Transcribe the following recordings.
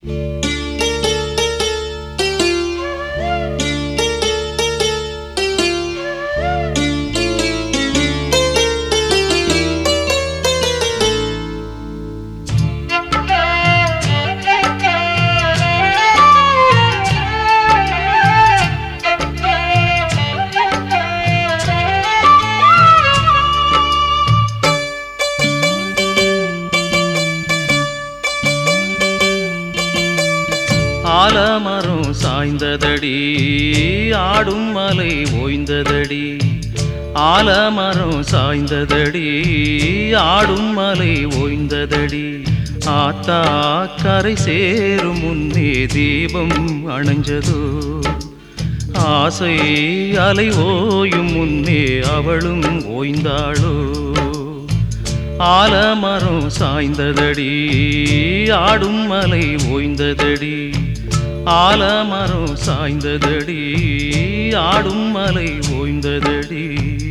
ஆலமரம் சாய்ந்ததடி ஆடும் மலை ஓய்ந்ததடி ஆலமரம் சாய்ந்ததடி ஆடும் மலை ஓய்ந்ததடி ஆத்தா கரை சேரும் முன்னே தீபம் அணைஞ்சதோ ஆசை அலை ஓயும் முன்னே அவளும் ஓய்ந்தாளோ ஆலமரம் சாய்ந்ததடி ஆடும் மலை ஓய்ந்ததடி ஆலமரம் சாய்ந்ததடி ஆடும் மலை ஓய்ந்ததடி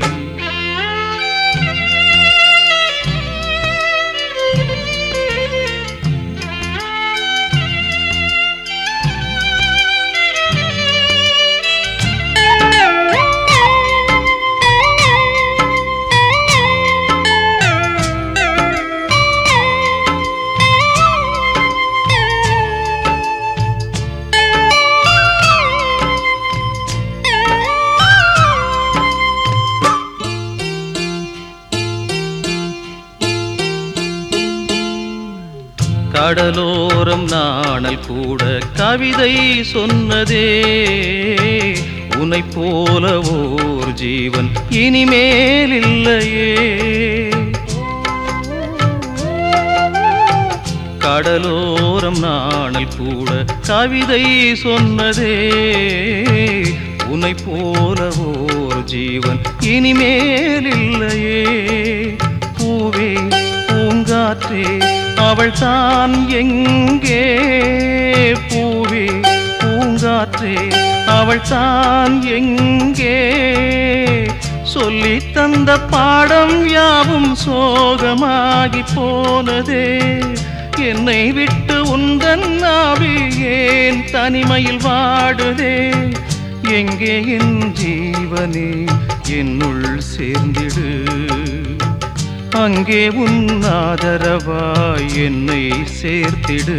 கடலோரம் நாணல் கூட கவிதை சொன்னதே உனை போல ஓர் ஜீவன் இனிமேல் இல்லையே கடலோரம் நாணல் கூட கவிதை சொன்னதே உன்னை போல ஓர் ஜீவன் இனிமேல் இல்லையே பூவே பூங்காற்றே அவள் தான் எங்கே பூவே பூங்காற்றே அவள் தான் எங்கே சொல்லி தந்த பாடம் யாவும் சோகமாகி போனதே என்னை விட்டு உந்தன் நாவி ஏன் தனிமையில் வாடுதே எங்கே என் ஜீவனே என்னுள் சேர்ந்திடு அங்கே உன் ஆதரவாய் என்னை சேர்த்திடு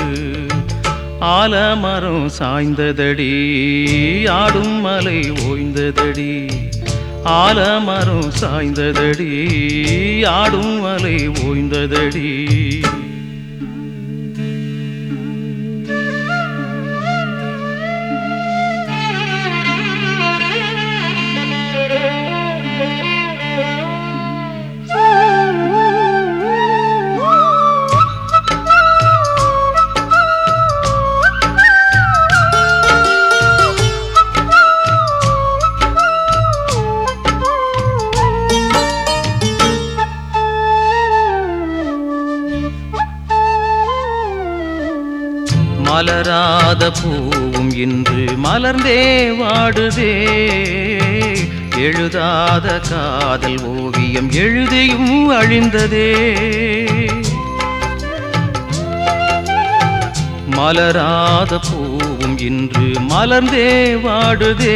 ஆலமரம் சாய்ந்ததடி ஆடும் மலை ஓய்ந்ததடி ஆலமரம் சாய்ந்ததடி ஆடும் மலை ஓய்ந்ததடி மலராத பூவும் இன்று மலர்ந்தே வாடுதே எழுதாத காதல் ஓவியம் எழுதியும் அழிந்ததே மலராத பூவும் இன்று மலர்ந்தே வாடுதே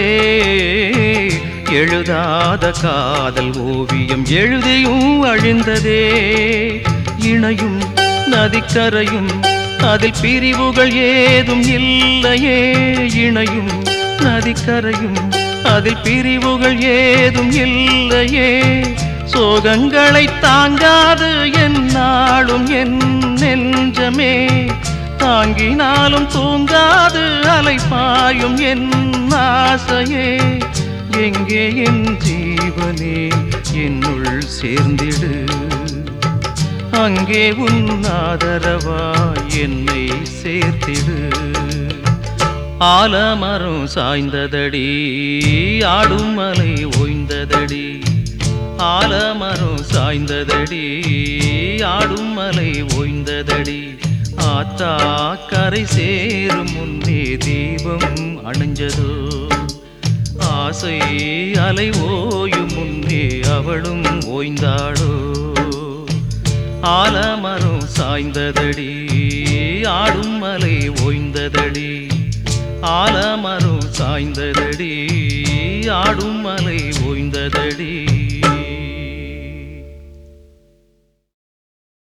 எழுதாத காதல் ஓவியம் எழுதியும் அழிந்ததே இணையும் நதிக்கரையும் அதில் பிரிவுகள் ஏதும் இல்லையே இணையும் நதிக்கரையும் அதில் பிரிவுகள் ஏதும் இல்லையே சோகங்களை தாங்காது என் நாளும் என் நெஞ்சமே தாங்கினாலும் தூங்காது அலை பாயும் என் ஆசையே எங்கே என் ஜீவனே என்னுள் சேர்ந்திடு அங்கே உன் ஆதரவாய் என்னை சேர்த்திடு ஆலமரம் சாய்ந்ததடி ஆடும் மலை ஓய்ந்ததடி ஆலமரம் சாய்ந்ததடி ஆடும் மலை ஓய்ந்ததடி ஆத்தா கரை சேரும் முன்னே தீபம் அணைஞ்சதோ ஆசை அலை ஓயும் முன்னே அவளும் ஓய்ந்தாளோ ஆலமரம் சாய்ந்ததடி ஆடும் மலை ஓய்ந்ததடி ஆலமரம் சாய்ந்ததடி ஆடும் மலை ஓய்ந்ததடி